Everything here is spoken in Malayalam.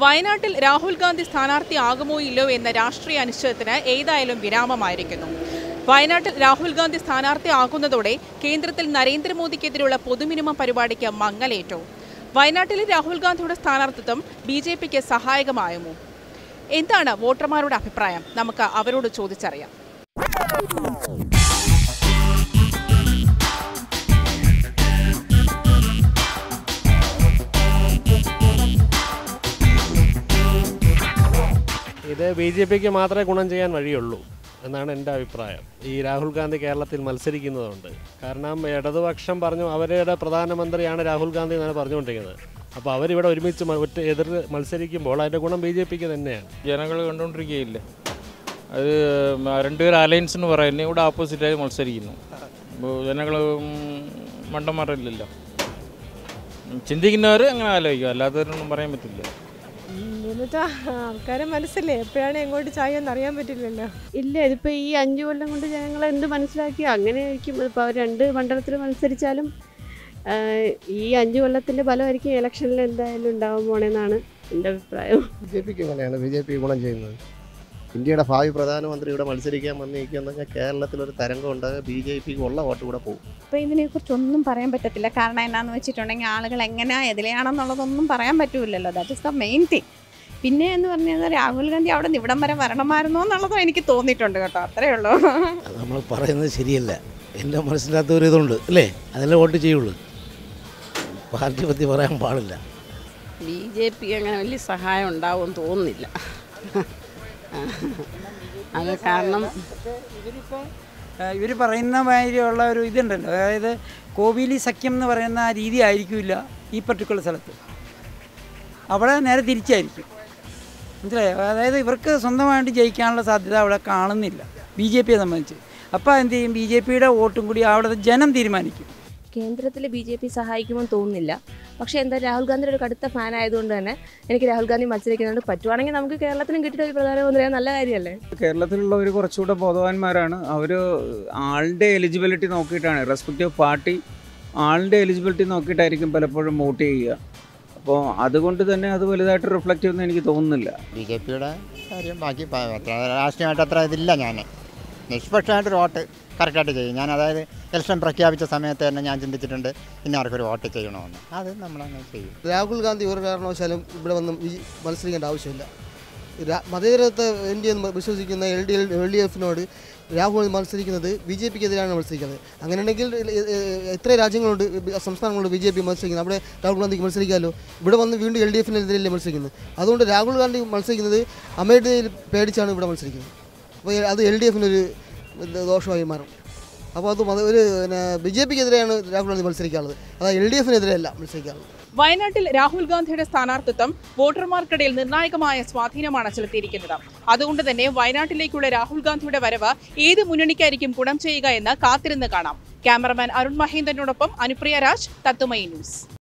വയനാട്ടിൽ രാഹുൽ ഗാന്ധി സ്ഥാനാർത്ഥിയാകുമോ ഇല്ലയോ എന്ന രാഷ്ട്രീയ അനിശ്ചിതത്തിന് ഏതായാലും വിരാമമായിരിക്കുന്നു വയനാട്ടിൽ രാഹുൽ ഗാന്ധി സ്ഥാനാർത്ഥിയാകുന്നതോടെ കേന്ദ്രത്തിൽ നരേന്ദ്രമോദിക്കെതിരെയുള്ള പൊതുമിനിമം പരിപാടിക്ക് മങ്ങലേറ്റു വയനാട്ടിലെ രാഹുൽ ഗാന്ധിയുടെ സ്ഥാനാർത്ഥിത്വം ബി ജെ പിക്ക് സഹായകമായുമോ എന്താണ് വോട്ടർമാരുടെ അഭിപ്രായം നമുക്ക് അവരോട് ചോദിച്ചറിയാം ഇത് ബി ജെ പിക്ക് മാത്രമേ ഗുണം ചെയ്യാൻ വഴിയുള്ളൂ എന്നാണ് എൻ്റെ അഭിപ്രായം ഈ രാഹുൽ ഗാന്ധി കേരളത്തിൽ മത്സരിക്കുന്നതുകൊണ്ട് കാരണം ഇടതുപക്ഷം പറഞ്ഞു അവരുടെ പ്രധാനമന്ത്രിയാണ് രാഹുൽ ഗാന്ധി എന്നാണ് പറഞ്ഞുകൊണ്ടിരിക്കുന്നത് അപ്പോൾ അവരിവിടെ ഒരുമിച്ച് മ- ഒറ്റ എതിർ മത്സരിക്കുമ്പോൾ അതിൻ്റെ ഗുണം ബി ജെ പിക്ക് തന്നെയാണ് ജനങ്ങൾ കണ്ടുകൊണ്ടിരിക്കുകയില്ലേ അത് രണ്ടുപേർ അലയൻസ് എന്ന് പറയുന്നത് ഇവിടെ ഓപ്പോസിറ്റായി മത്സരിക്കുന്നു അപ്പോൾ ജനങ്ങൾ മണ്ടന്മാരല്ലല്ലോ ചിന്തിക്കുന്നവർ അങ്ങനെ ആലോചിക്കും അല്ലാത്തവരൊന്നും പറയാൻ പറ്റില്ല എന്നുവെച്ചാൽ ആൾക്കാരെ മനസ്സല്ലേ എപ്പോഴാണ് എങ്ങോട്ട് ചായെന്ന് അറിയാൻ പറ്റില്ലല്ലോ ഇല്ല ഇതിപ്പോൾ ഈ അഞ്ച് കൊല്ലം കൊണ്ട് ജനങ്ങൾ എന്ത് മനസ്സിലാക്കി അങ്ങനെ ആയിരിക്കും ഇപ്പോൾ അവർ രണ്ട് മണ്ഡലത്തിൽ മത്സരിച്ചാലും ആ, ഈ അഞ്ച് കൊല്ലത്തിൻ്റെ ഫലമായിരിക്കും ഇലക്ഷനിൽ എന്തായാലും ഉണ്ടാവാൻ പോണേന്നാണ് എൻ്റെ അഭിപ്രായം ബി ജെ പിക്ക് എങ്ങനെയാണ് ബി ജെ പി ഗുണം ചെയ്യുന്നത് ഇന്ത്യയുടെ ഭാവി പ്രധാനമന്ത്രി ഇവിടെ മത്സരിക്കാൻ വന്നിരിക്കുകയെന്ന് പറഞ്ഞാൽ കേരളത്തിലൊരു തരംഗം ഉണ്ടാകുക ബി ജെ പിക്ക് ഉള്ള വോട്ട് കൂടെ പോകും അപ്പോൾ ഇതിനെക്കുറിച്ചൊന്നും പറയാൻ പറ്റത്തില്ല കാരണം എന്നാന്ന് വെച്ചിട്ടുണ്ടെങ്കിൽ ആളുകൾ എങ്ങനെയാ എതിലെയാണെന്നുള്ളതൊന്നും പറയാൻ പറ്റൂലല്ലോ that is the main thing പിന്നെ എന്ന് പറഞ്ഞാൽ രാഹുൽ ഗാന്ധി അവിടെ നിന്ന് ഇവിടം വരെ വരണമായിരുന്നോ എന്നുള്ളതും എനിക്ക് തോന്നിയിട്ടുണ്ട് കേട്ടോ അത്രേ ഉള്ളൂ അത് നമ്മൾ പറയുന്നത് ശരിയല്ല എൻ്റെ മനസ്സിനകത്ത് ഒരു ഇതുണ്ട് അല്ലേ അതിലെ വോട്ട് ചെയ്യുള്ളൂ പാർട്ടി പറ്റി പറയാൻ പാടില്ല ബി ജെ പി അങ്ങനെ വലിയ സഹായം ഉണ്ടാവുമെന്ന് തോന്നുന്നില്ല അത് കാരണം ഇവർ പറയുന്ന മാതിരിയുള്ള ഒരു ഇതുണ്ടല്ലോ അതായത് കോവിലി സഖ്യം എന്ന് പറയുന്ന ആ രീതി ആയിരിക്കില്ല ഈ പർട്ടിക്കുലർ സ്ഥലത്ത് അവിടെ നേരെ തിരിച്ചായിരിക്കും മനസ്സിലായോ അതായത് ഇവർക്ക് സ്വന്തമായിട്ട് ജയിക്കാനുള്ള സാധ്യത അവിടെ കാണുന്നില്ല ബി ജെ പിയെ സംബന്ധിച്ച് അപ്പോൾ എന്ത് ചെയ്യും ബി ജെ പിയുടെ വോട്ടും കൂടി അവിടുത്തെ ജനം തീരുമാനിക്കും കേന്ദ്രത്തിൽ ബി ജെ പി സഹായിക്കുമെന്ന് തോന്നുന്നില്ല പക്ഷേ എന്താ രാഹുൽ ഗാന്ധിയുടെ ഒരു കടുത്ത ഫാൻ ആയതുകൊണ്ട് തന്നെ എനിക്ക് രാഹുൽ ഗാന്ധി മത്സരിക്കുന്നുണ്ട് പറ്റുവാണെങ്കിൽ നമുക്ക് കേരളത്തിനും കിട്ടിയ ഒരു പ്രധാനമന്ത്രിയായ നല്ല കാര്യമല്ലേ കേരളത്തിലുള്ളവർ കുറച്ചുകൂടെ ബോധവാന്മാരാണ് അവർ ആളുടെ എലിജിബിലിറ്റി നോക്കിയിട്ടാണ് റെസ്പെക്റ്റീവ് പാർട്ടി ആളുടെ എലിജിബിലിറ്റി നോക്കിയിട്ടായിരിക്കും പലപ്പോഴും വോട്ട് ചെയ്യുക അപ്പോൾ അതുകൊണ്ട് തന്നെ അത് വലുതായിട്ട് റിഫ്ലക്റ്റ് ചെയ്യുമെന്ന് എനിക്ക് തോന്നുന്നില്ല ബി ജെ പിയുടെ കാര്യം ബാക്കി പ- അത്ര രാഷ്ട്രീയമായിട്ട് അത്ര ഇതില്ല ഞാൻ നിഷ്പക്ഷമായിട്ടൊരു വോട്ട് കറക്റ്റായിട്ട് ചെയ്യും ഞാൻ അതായത് ഇലക്ഷൻ പ്രഖ്യാപിച്ച സമയത്ത് തന്നെ ഞാൻ ചിന്തിച്ചിട്ടുണ്ട് ഇനി ആർക്കൊരു വോട്ട് ചെയ്യണമെന്ന് അത് നമ്മളങ്ങനെ ചെയ്യും രാഹുൽ ഗാന്ധി ഒരു കാരണവശാലും ഇവിടെ വന്ന് വിജ- മത്സരിക്കേണ്ട ആവശ്യമില്ല രാ- മതേതരത്വ ഇന്ത്യ എന്ന് വിശ്വസിക്കുന്ന L D L L D എഫിനോട് രാഹുൽ മത്സരിക്കുന്നത് ബി ജെ പിക്ക് എതിരാണ് മത്സരിക്കുന്നത് അങ്ങനെയുണ്ടെങ്കിൽ എ- എ- എത്ര രാജ്യങ്ങളുണ്ട് ബി- സംസ്ഥാനങ്ങളുണ്ട് ബി ജെ പി മത്സരിക്കുന്നത് അവിടെ രാഹുൽ ഗാന്ധിക്ക് മത്സരിക്കാമല്ലോ ഇവിടെ വന്ന് വീണ്ടും എൽ ഡി എഫിനെതിരല്ലേ മത്സരിക്കുന്നത് അതുകൊണ്ട് രാഹുൽ ഗാന്ധി മത്സരിക്കുന്നത് അമേഠിയിൽ പേടിച്ചാണ് ഇവിടെ മത്സരിക്കുന്നത് അപ്പോൾ അത് എൽ ഡി എഫിനൊരു ദോഷമായി മാറും അപ്പോൾ അത് മത ഒരു പിന്നെ ബി ജെ പിക്ക് എതിരെയാണ് രാഹുൽ ഗാന്ധി മത്സരിക്കാനുള്ളത് അതായത് എൽ ഡി എഫിനെതിരെയല്ല മത്സരിക്കാനുള്ളത് വയനാട്ടിൽ രാഹുൽ ഗാന്ധിയുടെ സ്ഥാനാർത്ഥിത്വം വോട്ടർമാർക്കിടയിൽ നിർണായകമായ സ്വാധീനമാണ് ചെലുത്തിയിരിക്കുന്നത് അതുകൊണ്ട് തന്നെ വയനാട്ടിലേക്കുള്ള രാഹുൽ ഗാന്ധിയുടെ വരവ് ഏത് മുന്നണിക്കായിരിക്കും ഗുണം ചെയ്യുക എന്ന് കാത്തിരുന്ന് കാണാം ക്യാമറമാൻ അരുൺ മഹേന്ദ്രനോടൊപ്പം അനുപ്രിയ രാജ് തത്തുമൈ ന്യൂസ്